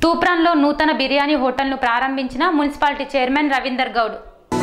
తూప్రాన్లో నూతన బిర్యానీ హోటల్ను ప్రారంభించిన మున్సిపాలిటీ చైర్మన్ రవీందర్ గౌడ్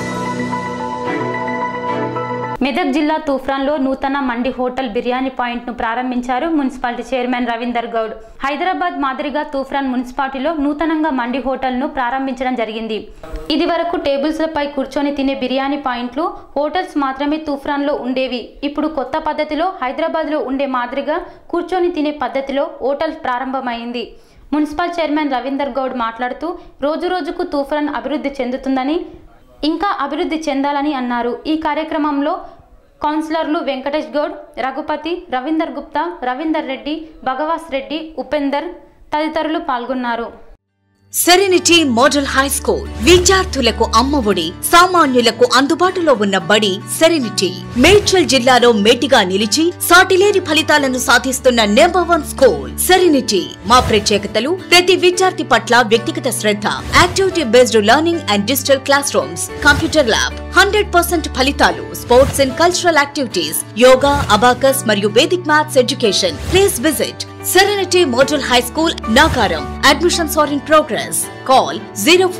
మెదక్ జిల్లా తూఫ్రాన్లో నూతన మండి హోటల్ బిర్యానీ పాయింట్ను ప్రారంభించారు మున్సిపాలిటీ చైర్మన్ రవీందర్ గౌడ్ హైదరాబాద్ మాదిరిగా తూఫ్రాన్ మున్సిపాలిటీలో నూతనంగా మండి హోటల్ను ప్రారంభించడం జరిగింది ఇది వరకు టేబుల్స్లపై కూర్చొని తినే బిర్యానీ పాయింట్లు హోటల్స్ మాత్రమే తూఫ్రాన్లో ఉండేవి ఇప్పుడు కొత్త పద్ధతిలో హైదరాబాద్లో ఉండే మాదిరిగా కూర్చొని తినే పద్ధతిలో హోటల్ ప్రారంభమైంది మున్సిపల్ చైర్మన్ రవీందర్ గౌడ్ మాట్లాడుతూ రోజురోజుకు తూఫాన్ అభివృద్ధి చెందుతుందని ఇంకా అభివృద్ధి చెందాలని అన్నారు ఈ కార్యక్రమంలో కౌన్సిలర్లు వెంకటేష్ గౌడ్ రఘుపతి రవీందర్ గుప్తా రవీందర్ రెడ్డి భగవాస్ రెడ్డి ఉపేందర్ తదితరులు పాల్గొన్నారు సెరెనిటీ మోడల్ హై స్కూల్ విద్యార్థులకు అమ్మఒడి సామాన్యులకు అందుబాటులో ఉన్న బడి సెరెనిటీ మేడ్చల్ జిల్లాలో మేటిగా నిలిచి సాటిలేని ఫలితాలను సాధిస్తున్న నెంబర్ వన్ స్కూల్ సెరెనిటీ మా ప్రత్యేకతలు ప్రతి విద్యార్థి పట్ల వ్యక్తిగత శ్రద్ధ activity based learning and digital classrooms computer lab hundred percent ఫలితాలు sports and cultural activities yoga abacus మరియు Vedic maths education please visit Serenity Model High School, Nagaram. Admissions are in progress. Call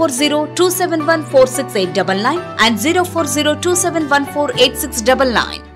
040 and 040 271 8699.